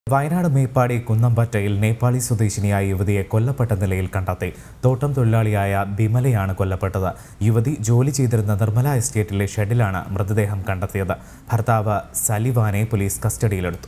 വയനാട് മേപ്പാടി കുന്നമ്പറ്റയിൽ നേപ്പാളി സ്വദേശിനിയായ യുവതിയെ കൊല്ലപ്പെട്ട നിലയിൽ കണ്ടെത്തി തോട്ടം തൊഴിലാളിയായ ബിമലയാണ് കൊല്ലപ്പെട്ടത് യുവതി ജോലി ചെയ്തിരുന്ന നിർമ്മല എസ്റ്റേറ്റിലെ ഷെഡിലാണ് മൃതദേഹം കണ്ടെത്തിയത് ഭർത്താവ് സലിവാനെ പോലീസ് കസ്റ്റഡിയിലെടുത്തു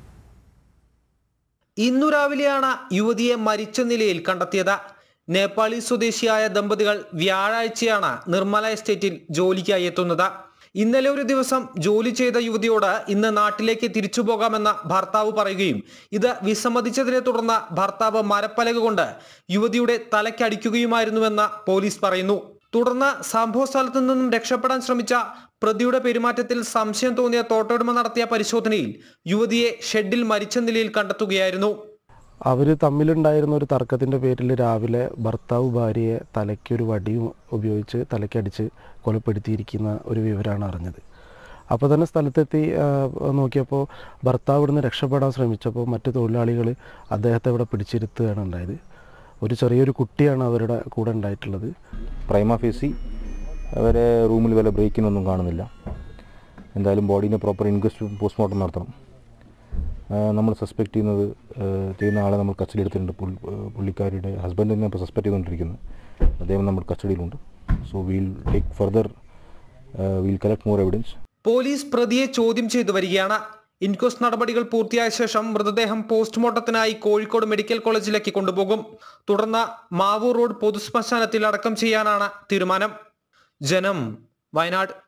ഇന്നു രാവിലെയാണ് യുവതിയെ മരിച്ച നിലയിൽ കണ്ടെത്തിയത് നേപ്പാളി സ്വദേശിയായ ദമ്പതികൾ വ്യാഴാഴ്ചയാണ് നിർമ്മല എസ്റ്റേറ്റിൽ ജോലിക്കായി എത്തുന്നത് ഇന്നലെ ഒരു ദിവസം ജോലി ചെയ്ത യുവതിയോട് ഇന്ന് നാട്ടിലേക്ക് തിരിച്ചു പോകാമെന്ന് ഭർത്താവ് പറയുകയും ഇത് വിസമ്മതിച്ചതിനെ തുടർന്ന് ഭർത്താവ് മരപ്പലക കൊണ്ട് യുവതിയുടെ തലയ്ക്കടിക്കുകയുമായിരുന്നുവെന്ന് പോലീസ് പറയുന്നു തുടർന്ന് സംഭവ സ്ഥലത്തു നിന്നും രക്ഷപ്പെടാൻ ശ്രമിച്ച പ്രതിയുടെ പെരുമാറ്റത്തിൽ സംശയം തോന്നിയ തോട്ടുടമ നടത്തിയ പരിശോധനയിൽ യുവതിയെ ഷെഡിൽ മരിച്ച നിലയിൽ കണ്ടെത്തുകയായിരുന്നു അവർ തമ്മിലുണ്ടായിരുന്ന ഒരു തർക്കത്തിൻ്റെ പേരിൽ രാവിലെ ഭർത്താവ് ഭാര്യയെ തലയ്ക്കൊരു വടിയും ഉപയോഗിച്ച് തലയ്ക്കടിച്ച് കൊലപ്പെടുത്തിയിരിക്കുന്ന ഒരു വിവരമാണ് അറിഞ്ഞത് അപ്പോൾ തന്നെ സ്ഥലത്തെത്തി ആ, നോക്കിയപ്പോൾ ഭർത്താവ് ഇവിടുന്ന് രക്ഷപ്പെടാൻ ശ്രമിച്ചപ്പോൾ മറ്റു തൊഴിലാളികൾ അദ്ദേഹത്തെ ഇവിടെ പിടിച്ചിരുത്തുകയാണ് ഉണ്ടായത് ഒരു ചെറിയൊരു കുട്ടിയാണ് അവരുടെ കൂടെ ഉണ്ടായിട്ടുള്ളത് പ്രൈമ ഫേസി അവരെ റൂമിൽ വല്ല ബ്രേക്കിനൊന്നും കാണുന്നില്ല എന്തായാലും ബോഡീനെ പ്രോപ്പർ ഇൻക്വസ്റ്റ് പോസ്റ്റ്മോർട്ടം നടത്തണം ആ, നമ്മൾ സസ്പെക്ട് ചെയ്യുന്നത് ആ, ചെയ്യുന്ന ആളെ നമ്മൾ കസ്റ്റഡി എടുത്തിട്ടുണ്ട് പുൾ- ആ, പുള്ളിക്കാരിയുടെ ഹസ്ബൻഡിനെ ഇപ്പോൾ സസ്പെക്ട് ചെയ്തുകൊണ്ടിരിക്കുന്നത് അദ്ദേഹം നമ്മൾ കസ്റ്റഡിയിലുണ്ട് so we'll take further we'll collect more evidence police പ്രതിയെ ചോദ്യം ചെയ്തു വരികയാണ് ഇൻക്വസ്റ്റ് നടപടികൾ പൂർത്തിയായ ശേഷം മൃതദേഹം പോസ്റ്റ്മോർട്ടത്തിനായി കോഴിക്കോട് മെഡിക്കൽ കോളേജിലേക്ക് കൊണ്ടുപോകും തുടർന്ന് മാവൂർ റോഡ് പൊതുശ്മശാനത്തിൽ അടക്കം ചെയ്യാനാണ് തീരുമാനം ജനം വയനാട്